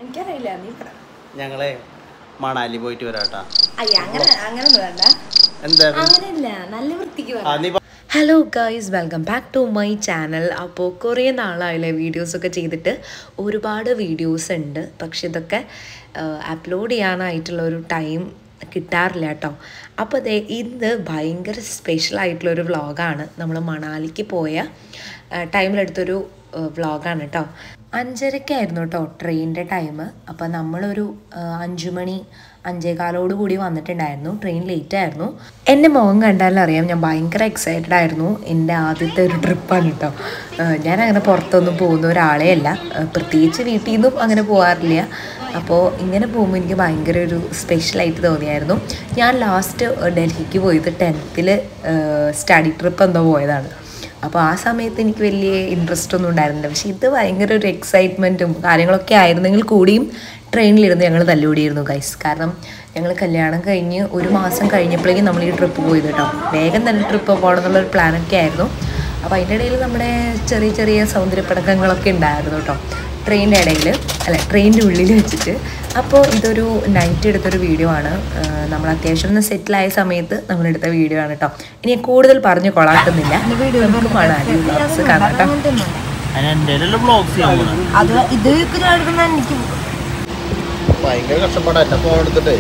എനിക്കറിയില്ല നീ പറ ഞങ്ങളെ മണാലി പോയിട്ട് വരാട്ടാ അയ്യ അങ്ങനെ അങ്ങനെ ഒന്നും വേണ്ട എന്താ അങ്ങനെയല്ല നല്ല വൃത്തിക്ക് ആ പറ നീ പ- hello guys welcome back to my channel അപ്പോൾ കുറേ നാളായില്ലേ വീഡിയോസൊക്കെ ചെയ്തിട്ട് ഒരുപാട് വീഡിയോസ് ഉണ്ട് പക്ഷെ ഇതൊക്കെ അപ്ലോഡ് ചെയ്യാനായിട്ടുള്ള ഒരു ടൈം കിട്ടാറില്ല കേട്ടോ അപ്പോൾ ദേ ഇന്ന് ഭയങ്കര സ്പെഷ്യൽ ആയിട്ടുള്ളൊരു വ്ളോഗാണ് നമ്മൾ മണാലിക്ക് പോയ ടൈമിലെടുത്തൊരു വ്ളോഗാണ് കേട്ടോ അഞ്ചരക്കായിരുന്നു കേട്ടോ ട്രെയിനിൻ്റെ ടൈം അപ്പോൾ നമ്മളൊരു ആ, അഞ്ചു മണി അഞ്ചേകാലോട് കൂടി വന്നിട്ടുണ്ടായിരുന്നു ട്രെയിൻ ലേറ്റ് ആയിരുന്നു എൻ്റെ മുഖം കണ്ടാലും അറിയാം ഞാൻ ഭയങ്കര എക്സൈറ്റഡ് ആയിരുന്നു എൻ്റെ ആദ്യത്തെ ഒരു ട്രിപ്പാണ് കേട്ടോ ആ, ഞാൻ അങ്ങനെ പുറത്തൊന്നും പോകുന്ന ഒരാളേ അല്ല ആ, പ്രത്യേകിച്ച് വീട്ടിൽ നിന്നും അങ്ങനെ പോകാറില്ല അപ്പോൾ ഇങ്ങനെ പോകുമ്പോൾ എനിക്ക് ഭയങ്കര ഒരു സ്പെഷ്യലായിട്ട് തോന്നിയായിരുന്നു ഞാൻ ലാസ്റ്റ് ഡൽഹിക്ക് പോയത് ടെൻത്തിൽ സ്റ്റഡി ട്രിപ്പ് എന്തോ പോയതാണ് അപ്പോൾ ആ സമയത്ത് എനിക്ക് വലിയ ഇൻട്രസ്റ്റ് ഒന്നും ഉണ്ടായിരുന്നില്ല പക്ഷേ ഇത് ഭയങ്കര ഒരു എക്സൈറ്റ്മെൻറ്റും കാര്യങ്ങളൊക്കെ ആയിരുന്നെങ്കിൽ കൂടിയും ട്രെയിനിലിരുന്ന് ഞങ്ങൾ തല്ലുകൂടിയിരുന്നു ഗൈസ് കാരണം ഞങ്ങൾ കല്യാണം കഴിഞ്ഞ് ഒരു മാസം കഴിഞ്ഞപ്പോഴേക്കും നമ്മൾ ഈ ട്രിപ്പ് പോയത് കേട്ടോ വേഗം തന്നെ ട്രിപ്പ് പോകണം എന്നുള്ളൊരു പ്ലാനൊക്കെ ആയിരുന്നു അപ്പോൾ അതിൻ്റെ ഇടയിൽ നമ്മുടെ ചെറിയ ചെറിയ സൗന്ദര്യപ്പടക്കങ്ങളൊക്കെ ഉണ്ടായിരുന്നു കേട്ടോ ട്രെയിനിൻ്റെ ഇടയിൽ അല്ല ട്രെയിനിൻ്റെ ഉള്ളിൽ വെച്ചിട്ട് അപ്പോൾ ഇതൊരു നൈറ്റ് എടുത്തൊരു വീഡിയോ ആണ് ആ, നമ്മൾ അത്യാവശ്യം ഒന്ന് സെറ്റിലായ സമയത്ത് നമ്മൾ എടുത്ത വീഡിയോ ആണ് കേട്ടോ ഇനി ഞാൻ കൂടുതൽ പറഞ്ഞു കൊളാക്കുന്നില്ല നമുക്ക് മണാലി വ്ളോഗ്സ് കാണാം കേട്ടോ അങ്ങനത്തെ ഒന്നും വേണ്ട. അതിന് എൻ്റെ കയ്യിലുള്ള വ്ളോഗ്സ് ചെയ്യാൻ പോണെ. അത് ഇത് ഞാൻ എടുക്കുന്ന എനിക്ക് ഭയങ്കര കഷ്ടപ്പാടാ എൻ്റെ ഫോൺ എടുത്തിട്ടേ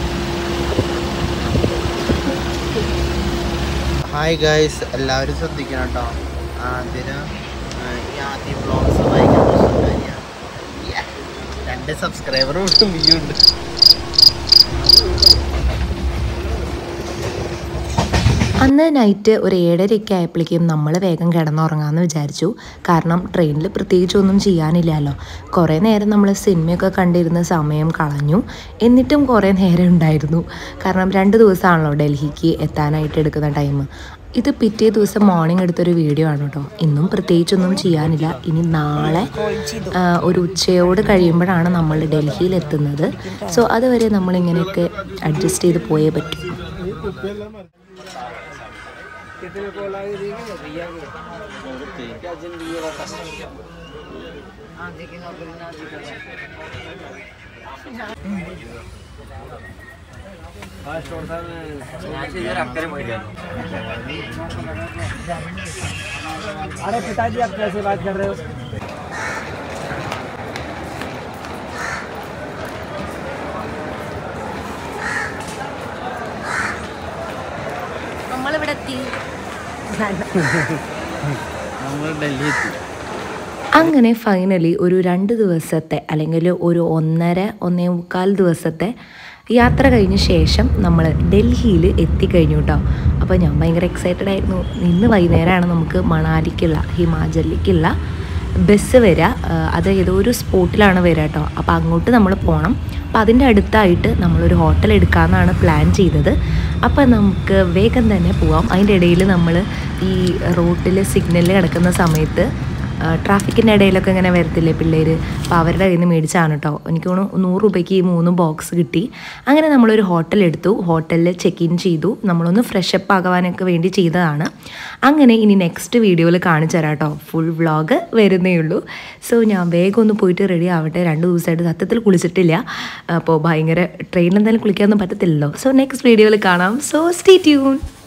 ഹായ് ഗൈസ് എല്ലാവരും ശ്രദ്ധിക്കണം കേട്ടോ ആദ്യം ഈ ആദ്യ വ്ളോഗ്സ് ഭയങ്കര പ്രശ്നം കാര്യമാണ് രണ്ട് സബ്സ്ക്രൈബർ വിട്ടും ഉണ്ട് അന്ന് നൈറ്റ് ഒരു ഏഴരയൊക്കെ ആയപ്പോഴേക്കും നമ്മൾ വേഗം കിടന്നുറങ്ങാമെന്ന് വിചാരിച്ചു കാരണം ട്രെയിനിൽ പ്രത്യേകിച്ച് ഒന്നും ചെയ്യാനില്ലല്ലോ കുറേ നേരം നമ്മൾ സിനിമയൊക്കെ കണ്ടിരുന്ന സമയം കളഞ്ഞു എന്നിട്ടും കുറേ നേരം ഉണ്ടായിരുന്നു കാരണം രണ്ട് ദിവസമാണല്ലോ ഡൽഹിക്ക് എത്താനായിട്ട് എടുക്കുന്ന ടൈം ഇത് പിറ്റേ ദിവസം മോർണിംഗ് എടുത്തൊരു വീഡിയോ ആണ് കേട്ടോ ഇന്നും പ്രത്യേകിച്ചൊന്നും ചെയ്യാനില്ല ഇനി നാളെ ആ, ഒരു ഉച്ചയോട് കഴിയുമ്പോഴാണ് നമ്മൾ ഡൽഹിയിൽ എത്തുന്നത് സോ അതുവരെ നമ്മളിങ്ങനെയൊക്കെ അഡ്ജസ്റ്റ് ചെയ്ത് പോയേ പറ്റൂ अरे पिताजी आप कैसे बात कर रहे हो നമ്മളിവിടെ എത്തി നമ്മൾ ഡൽഹി എത്തി അങ്ങനെ ഫൈനലി ഒരു രണ്ട് ദിവസത്തെ അല്ലെങ്കിൽ ഒരു ഒന്നര ഒന്നേ മുക്കാൽ ദിവസത്തെ യാത്ര കഴിഞ്ഞ ശേഷം നമ്മൾ ഡൽഹിയിൽ എത്തിക്കഴിഞ്ഞു കേട്ടോ അപ്പോൾ ഞാൻ ഭയങ്കര എക്സൈറ്റഡ് ആയിരുന്നു ഇന്ന് വൈകുന്നേരമാണ് നമുക്ക് മണാലിക്കുള്ള ഹിമാചലിലേക്കുള്ള ബസ് വരിക ആ, അത് ഏതോ ഒരു സ്പോട്ടിലാണ് വരിക കേട്ടോ അപ്പോൾ അങ്ങോട്ട് നമ്മൾ പോകണം അപ്പോൾ അതിൻ്റെ അടുത്തായിട്ട് നമ്മളൊരു ഹോട്ടൽ എടുക്കാമെന്നാണ് പ്ലാൻ ചെയ്തത് അപ്പോൾ നമുക്ക് വേഗം തന്നെ പോവാം അതിൻ്റെ ഇടയിൽ നമ്മൾ ഈ റോട്ടിൽ സിഗ്നലിൽ കിടക്കുന്ന സമയത്ത് ട്രാഫിക്കിൻ്റെ ഇടയിലൊക്കെ ഇങ്ങനെ വരത്തില്ലേ പിള്ളേർ അപ്പോൾ അവരുടെ കയ്യിൽ നിന്ന് മേടിച്ചാണ് കേട്ടോ എനിക്ക് തോന്നുന്നു നൂറ് രൂപയ്ക്ക് ഈ മൂന്ന് ബോക്സ് കിട്ടി അങ്ങനെ നമ്മളൊരു ഹോട്ടൽ എടുത്തു ഹോട്ടലിൽ ചെക്ക് ഇൻ ചെയ്തു നമ്മളൊന്ന് ഫ്രഷ് അപ്പ് ആകുവാനൊക്കെ വേണ്ടി ചെയ്തതാണ് അങ്ങനെ ഇനി നെക്സ്റ്റ് വീഡിയോയിൽ കാണിച്ചു തരാം കേട്ടോ ഫുൾ വ്ളോഗ് വരുന്നേ ഉള്ളൂ സോ ഞാൻ വേഗം ഒന്ന് പോയിട്ട് റെഡി ആവട്ടെ രണ്ട് ദിവസമായിട്ട് സത്യത്തിൽ കുളിച്ചിട്ടില്ല അപ്പോൾ ഭയങ്കര ട്രെയിനിൽ എന്തായാലും കുളിക്കാനൊന്നും പറ്റത്തില്ലല്ലോ സോ നെക്സ്റ്റ് വീഡിയോയിൽ കാണാം സോ സ്റ്റേ ട്യൂൺ